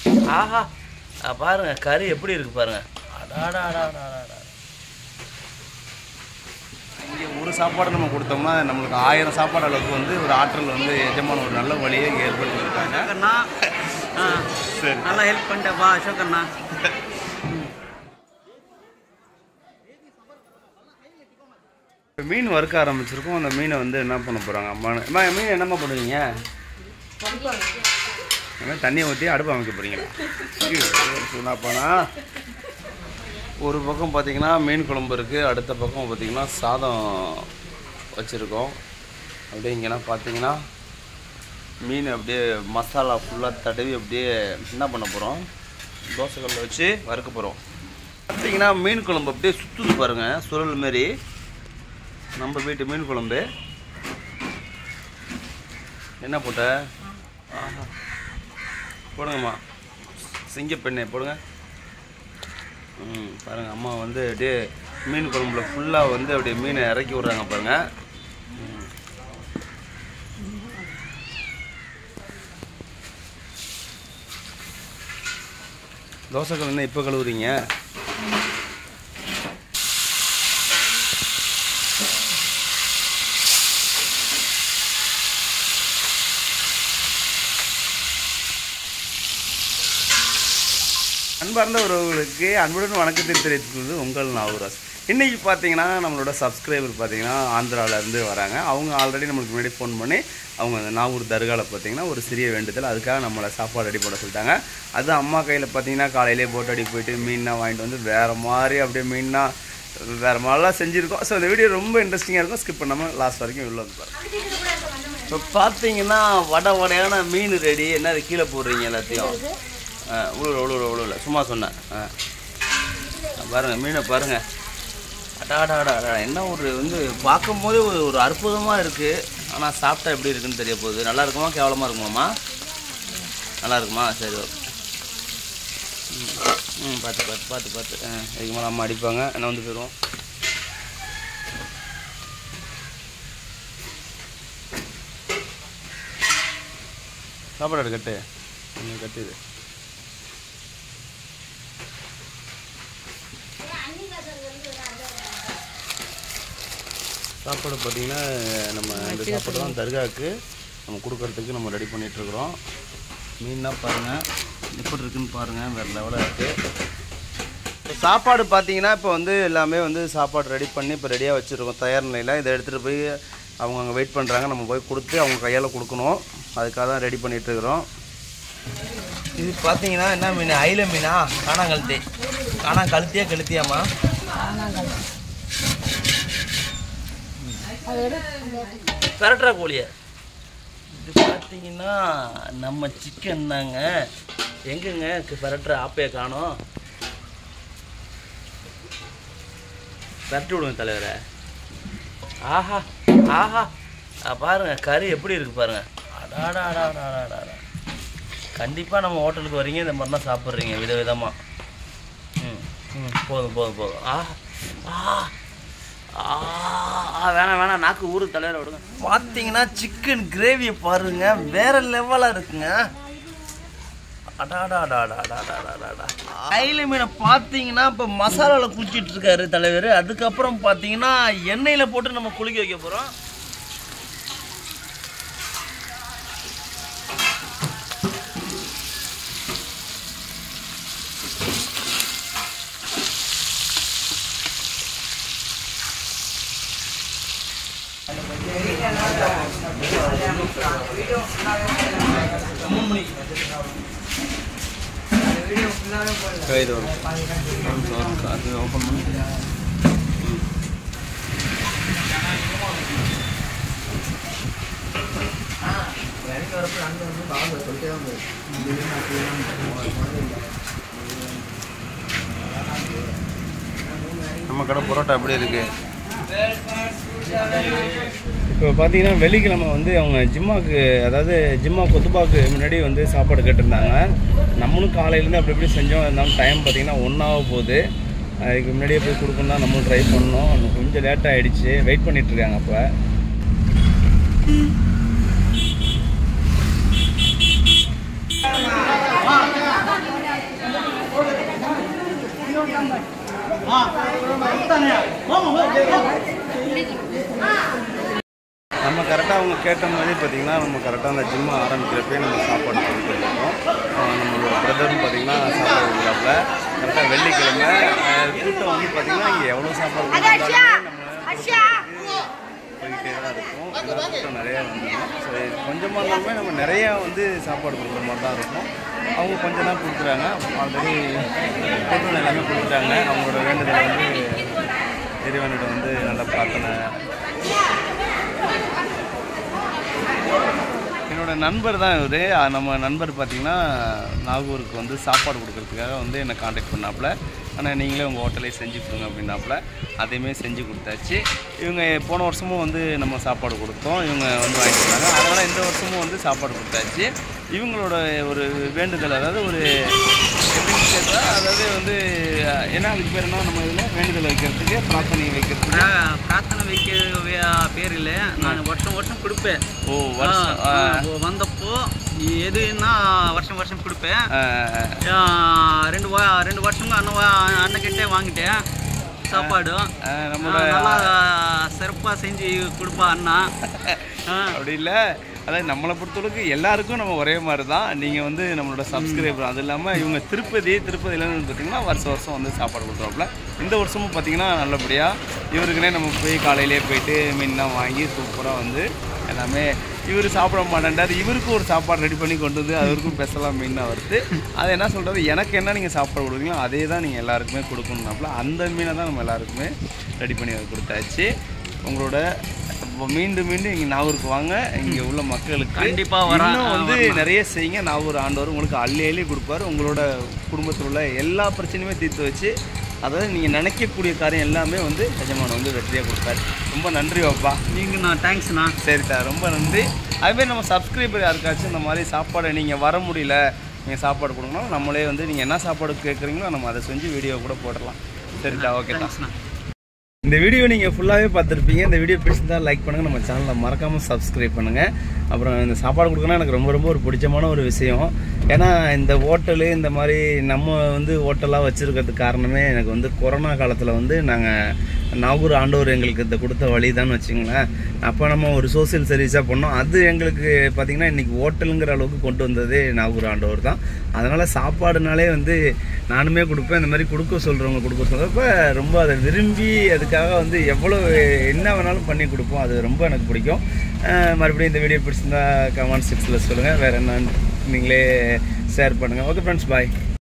ஆஹா ஆ, பாருங்க கறி எப்படி இருக்கு பாருங்க அடாடா அடாடா அடாடா இங்கே ஒரு சாப்பாடு நம்ம கொடுத்தோம்னா நம்மளுக்கு ஆயிரம் சாப்பாடு அளவுக்கு வந்து ஒரு ஆற்றல் வந்து எஜமான ஒரு நல்ல வழியை இங்கே ஏற்படுத்தி இருக்காங்க அண்ணா ஆ சரி நல்லா ஹெல்ப் பண்ணிட்டேப்பா அசோக் அண்ணா இப்போ மீன் வறுக்க ஆரம்பிச்சிருக்கோம் அந்த மீனை வந்து என்ன பண்ண போகிறாங்க அம்மா அம்மா, மீன் என்னம்மா பண்ணுவீங்க என்ன தண்ணியை ஊற்றி அடுப்பு அமைக்க போகிறீங்களா சொன்னாப்பானா ஒரு பக்கம் பார்த்தீங்கன்னா மீன் குழம்பு இருக்குது அடுத்த பக்கம் பார்த்தீங்கன்னா சாதம் வச்சுருக்கோம் அப்படியே இங்கெல்லாம் பார்த்தீங்கன்னா மீன் அப்படியே மசாலா ஃபுல்லாக தடவி அப்படியே என்ன பண்ண போகிறோம் தோசைக்கல்ல வச்சு வறுக்க போகிறோம் பார்த்தீங்கன்னா மீன் குழம்பு அப்படியே சுற்றுது பாருங்கள் சுருள் மாரி நம்ம வீட்டு மீன் குழம்பு என்ன போட்ட ஆஹா போடுங்கம்மா சிங்கப்பெண்ணை போடுங்க ம் பாருங்கள் அம்மா வந்து அப்படியே மீன் குழம்புல ஃபுல்லாக வந்து அப்படியே மீனை இறக்கி விட்றாங்க பாருங்க ம். தோசைக்கல் என்ன இப்போ கழுவுறீங்க அன்பார்ந்த உறவுகளுக்கு அன்புடன் வணக்கத்தை தெரிவித்துக்கொள்வது உங்கள் நாகராஜ் இன்றைக்கி பார்த்தீங்கன்னா நம்மளோட சப்ஸ்கிரைபர் பார்த்தீங்கன்னா ஆந்திராவிலேருந்து வராங்க அவங்க ஆல்ரெடி நம்மளுக்கு முன்னாடி ஃபோன் பண்ணி அவங்க அந்த நாகூர் தர்காவில் பார்த்தீங்கன்னா ஒரு சிறிய வேண்டுதல் அதுக்காக நம்மளை சாப்பாடு ரெடி போட சொல்லிட்டாங்க அது அம்மா கையில் பார்த்தீங்கன்னா காலையிலே போட்டு அடி போயிட்டு மீன்னா வாங்கிட்டு வந்து வேறு மாதிரி அப்படியே மீன்னா வேறு மாதிரிலாம் செஞ்சுருக்கோம் ஸோ இந்த வீடியோ ரொம்ப இன்ட்ரெஸ்டிங்காக இருக்கும் ஸ்கிப் பண்ணாமல் லாஸ்ட் வரைக்கும் உள்ள வந்து பாருங்க இப்போ பார்த்தீங்கன்னா வடை வடையான மீன் ரெடி என்ன அது கீழே போடுறீங்க எல்லாத்தையும் ஆ உழுவுல உழுவுல உழுவுல சும்மா சொன்னேன் ஆ பாருங்க மீனை பாருங்க அடாடாடா என்ன ஒரு வந்து பார்க்கும்போதே ஒரு ஒரு அற்புதமாக இருக்குது ஆனால் சாப்பிட்டா எப்படி இருக்குன்னு தெரிய போகுது நல்லா இருக்குமா கேவலமாக இருக்குமாம்மா நல்லா இருக்குமா சரி ஓகே ம், ம் பார்த்து பார்த்து பார்த்து பார்த்து ஆ இதுக்கு மேலே அம்மா அடிப்பாங்க என்ன வந்து போயிடுவோம் சாப்பாடு கட்டு கொஞ்சம் கட்டுது சாப்பாடு பார்த்தீங்கன்னா நம்ம இந்த சாப்பாடு தான் தர்காவுக்கு நம்ம கொடுக்கறதுக்கு நம்ம ரெடி பண்ணிகிட்ருக்குறோம் மீன்னா பாருங்கள் எப்படி இருக்குன்னு பாருங்கள் வேறு லெவலாக இருக்குது சாப்பாடு பார்த்தீங்கன்னா இப்போ வந்து எல்லாமே வந்து சாப்பாடு ரெடி பண்ணி இப்போ ரெடியாக வச்சுருக்கோம் தயார் நிலையில் இதை எடுத்துகிட்டு போய் அவங்க அங்கே வெயிட் பண்ணுறாங்க நம்ம போய் கொடுத்து அவங்க கையால் கொடுக்கணும் அதுக்காக தான் ரெடி பண்ணிகிட்ருக்குறோம் இது பார்த்தீங்கன்னா என்ன மீன் ஐல மீனா காணாங்கழுத்தி காணா கழுத்தியா கழுத்தியாம்மா பெரட்டுறா கோழியை இது பார்த்தீங்கன்னா நம்ம சிக்கன் தாங்க எங்கங்க பெரட்டுற ஆப்பையை காணோம் பெரட்டி விடுங்க தலைவரை ஆஹா ஆஹா ஆ, பாருங்க கறி எப்படி இருக்கு பாருங்க அடாடா அடாடா அடாடா கண்டிப்பாக நம்ம ஹோட்டலுக்கு வரீங்க இந்த மாதிரிலாம் சாப்பிட்றீங்க விதவிதமாக ம் ம் போதும் போதும் போதும் ஆ ஆ ஆ ஆ, வேணாம் வேணாம் நாக்கு ஊரு தலைவரை விடுங்க பார்த்தீங்கன்னா சிக்கன் கிரேவியை பாருங்க வேற லெவலாக இருக்குங்க அடாடாடாடாடாடாடாடா கையில மீனை பார்த்தீங்கன்னா இப்போ மசாலாவில் குளிச்சிட்டு இருக்காரு தலைவர் அதுக்கப்புறம் பார்த்தீங்கன்னா எண்ணெயில் போட்டு நம்ம குளிக்க வைக்க போகிறோம் இது வரும் அது ஓப்பன் பண்ணி நம்ம கடை பரோட்டா எப்படி இருக்கு இப்போ பார்த்தீங்கன்னா வெள்ளிக்கிழமை வந்து அவங்க ஜிம்மாக்கு அதாவது ஜிம்மா கொத்துபாக்கு முன்னாடி வந்து சாப்பாடு கேட்டிருந்தாங்க நம்மளும் காலையிலேருந்து அப்படி இப்படி செஞ்சோம் இருந்தாலும் டைம் பார்த்தீங்கன்னா ஒன்றாக போகுது அதுக்கு முன்னாடியே போய் கொடுக்கணும் தான் நம்மளும் ட்ரை பண்ணோம் அது கொஞ்சம் லேட் ஆகிடுச்சு வெயிட் பண்ணிட்டு இருக்காங்க அப்போ நம்ம கரெக்டாக அவங்க கேட்ட மாதிரி பார்த்தீங்கன்னா நம்ம கரெக்டாக அந்த ஜிம்மு ஆரம்பிக்கிறப்பே நம்ம சாப்பாடு கொடுத்துருக்கோம் நம்மளோட பிரதர்னு பார்த்தீங்கன்னா சாப்பாடு கொடுக்குறாப்புல கரெக்டாக வெள்ளிக்கிழமை அஹ், கூட்டம் வந்து பார்த்தீங்கன்னா இங்கே எவ்வளோ சாப்பாடு கொடுத்தாலுமே நம்ம போய்கிட்டே தான் இருக்கும் எல்லா கூட்டம் நிறையா வந்துடும் ஸோ கொஞ்சமாக இருந்தாலுமே நம்ம நிறையா வந்து சாப்பாடு கொடுக்குற மாதிரி தான் இருக்கும் அவங்க கொஞ்சம் தான் கொடுக்குறாங்க ஆல்ரெடி கூட்டம் எல்லாமே கொடுக்குறாங்க அவங்களோட வேண்டுதலை வந்து இறைவனிடம் வந்து நல்ல பிரார்த்தனை என்னோட நண்பர் தான் இவர் நம்ம நண்பர் பார்த்தீங்கன்னா நாகூருக்கு வந்து சாப்பாடு கொடுக்கறதுக்காக வந்து என்னை காண்டாக்ட் பண்ணாப்புல ஆனால் நீங்களே உங்கள் ஹோட்டலே செஞ்சு கொடுங்க அப்படின்னாப்புல அதையுமே செஞ்சு கொடுத்தாச்சு இவங்க போன வருஷமும் வந்து நம்ம சாப்பாடு கொடுத்தோம் இவங்க வந்து வாங்கிக்கிறாங்க அதனால் இந்த வருஷமும் வந்து சாப்பாடு கொடுத்தாச்சு இவங்களோட ஒரு வேண்டுதல் அதாவது ஒரு எப்படின்னு கேட்டா, அதாவது வந்து என்ன அதுக்கு பேர் என்ன நம்ம இதில் வேண்டுதல் வைக்கிறதுக்கு பிரார்த்தனை வைக்கிறதுக்கு பிர- பிரார்த்தனை வைக்க வே- பேர் இல்லை நான் வருஷம் வருஷம் கொடுப்பேன் ஓ வருஷம் ஆ, ஆ, வந்தப்போ எதுன்னா வருஷம் வருஷம் கொடுப்பேன் ஆ, ஆ, ரெண்டு வா ரெண்டு வருஷம் அண்ணன் வா- அண்ணன்கிட்டே வாங்கிட்டேன் சாப்பாடு ஆ, ஆ, நம்மளோட நல்லா சிறப்பாக செஞ்சு கொடுப்பா அண்ணா ஆ, அப்படி இல்லை அதாவது நம்மளை பொறுத்தளவுக்கு எல்லாருக்கும் நம்ம ஒரே மாதிரி தான் நீங்கள் வந்து நம்மளோட சப்ஸ்கிரைபர் அது இல்லாமல் இவங்க திருப்பதி திருப்பதியிலேருந்து பார்த்தீங்கன்னா வருஷம் வருஷம் வந்து சாப்பாடு கொடுத்துருவாப்புல இந்த வருஷமும் பார்த்தீங்கன்னா நல்லபடியாக இவருக்குனே நம்ம போய் காலையிலே போயிட்டு மீன்லாம் வாங்கி சூப்பராக வந்து எல்லாமே இவர் சாப்பிட மாட்டேன்டார் இவருக்கு ஒரு சாப்பாடு ரெடி பண்ணி கொண்டு வந்து அவருக்கும் ஸ்பெஷலாக மீனாக வருது அதை என்ன சொல்கிறது எனக்கு என்ன நீங்கள் சாப்பாடு கொடுக்குறீங்களோ அதே தான் நீங்கள் எல்லாருக்குமே கொடுக்கணும்னாப்புல அந்த மீனை தான் நம்ம எல்லாருக்குமே ரெடி பண்ணி அவர் கொடுத்தாச்சு உங்களோட இப்போ மீண்டும் மீண்டும் இங்கே நாகூருக்கு வாங்க இங்கே உள்ள மக்களுக்கு கண்டிப்பா வரேன். இன்னும் வந்து வரலாம். நிறைய செய்யுங்க நாகூர் ஆண்டவர் உங்களுக்கு அள்ளி அள்ளி கொடுப்பாரு உங்களோட குடும்பத்தில் உள்ள எல்லா பிரச்சனையுமே தீர்த்து வச்சு அதாவது நீங்கள் நினைக்கக்கூடிய காரியம் எல்லாமே வந்து எஜமான் வந்து வெற்றியாக கொடுப்பாரு ரொம்ப நன்றி வாப்பா நீங்கள் நான் தேங்க்ஸ்ண்ணா சரிதா ரொம்ப நன்றி அதுமாரி நம்ம சப்ஸ்கிரைபர் யாருக்காச்சும் இந்த மாதிரி சாப்பாடு நீங்கள் வர முடியல நீங்கள் சாப்பாடு கொடுக்கணும் நம்மளே வந்து நீங்கள் என்ன சாப்பாடு கேட்குறீங்களோ நம்ம அதை செஞ்சு வீடியோ கூட போடலாம் சரிதா ஓகே தான் தேங்க்ஸ்ண்ணா இந்த வீடியோ நீங்கள் ஃபுல்லாகவே பார்த்துருப்பீங்க இந்த வீடியோ பிடிச்சிருந்தா லைக் பண்ணுங்கள் நம்ம சேனலை மறக்காமல் சப்ஸ்கிரைப் பண்ணுங்கள் அப்புறம் இந்த சாப்பாடு கொடுக்கணும் எனக்கு ரொம்ப ரொம்ப ஒரு பிடிச்சமான ஒரு விஷயம் ஏன்னா இந்த ஹோட்டலு இந்த மாதிரி நம்ம வந்து ஹோட்டலாக வச்சுருக்கிறதுக்கு காரணமே எனக்கு வந்து கொரோனா காலத்தில் வந்து நாங்கள் நாகூர் ஆண்டவர் எங்களுக்கு இந்த கொடுத்த வழி தான் வச்சுங்களேன் அப்போ நம்ம ஒரு சோஷியல் சர்வீஸாக பண்ணோம் அது எங்களுக்கு பார்த்திங்கன்னா இன்றைக்கி ஹோட்டலுங்கிற அளவுக்கு கொண்டு வந்ததே நாகூர் ஆண்டவர் தான் அதனால் சாப்பாடுனாலே வந்து நானுமே கொடுப்பேன் இந்த மாதிரி கொடுக்க சொல்கிறவங்க கொடுக்க சொல்கிறப்ப ரொம்ப அதை விரும்பி அதுக்காக வந்து எவ்வளோ என்ன வேணாலும் பண்ணி கொடுப்போம் அது ரொம்ப எனக்கு பிடிக்கும் அஹ் மறுபடியும் இந்த வீடியோ பிடிச்சிருந்தா கமெண்ட் செக்ஷனில் சொல்லுங்கள் வேறு என்னன்னு நீங்களே ஷேர் பண்ணுங்கள் ஓகே ஃப்ரெண்ட்ஸ் பாய்